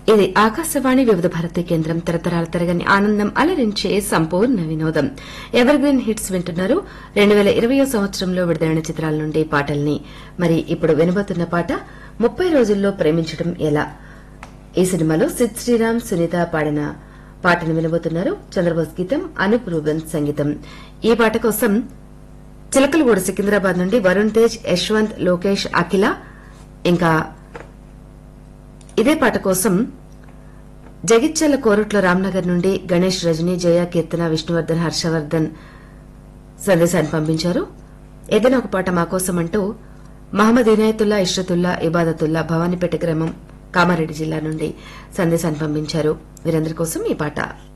ఇది ఆకాశవాణి వివిధ భారతి కేంద్రం తరతరాల తరగని ఆనందం అలరించే సంపూర్ణ వినోదం ఎవర్ గ్రీన్ హిట్స్ వింటున్నారు రెండు వేల ఇరవయో సంవత్సరంలో విడుదలైన చిత్రాల నుండి పాటల్ని మరి ఇప్పుడు వినబోతున్న పాట ముప్పై రోజుల్లో ప్రేమించడం ఎలా ఈ సినిమాలో సిద్ శ్రీరామ్ సునీత పాడిన పాటను వినబోతున్నారు చంద్రబోస్ గీతం అనూప్ రూబెన్ సంగీతం ఈ పాట కోసం చిలకలగూడ సికింద్రాబాద్ నుండి వరుణ్ తేజ్ యశ్వంత్ లోకేష్ అఖిల ఇంకా ఇదే పాట కోసం జగిత్యాల కోరుట్ల రామ్నగర్ నుండి గణేష్ రజనీ జయ కీర్తన విష్ణువర్ధన్ హర్షవర్ధన్ సందేశాన్ని పంపించారు ఏదైనా ఒక పాట మా కోసం అంటూ మహమ్మద్ ఇనాయతుల్లా ఇష్రతుల్లా ఇబాదతుల్లా భవానీపేట గ్రామం కామారెడ్డి జిల్లా నుండి సందేశాన్ని పంపించారు వీరందరి కోసం ఈ పాట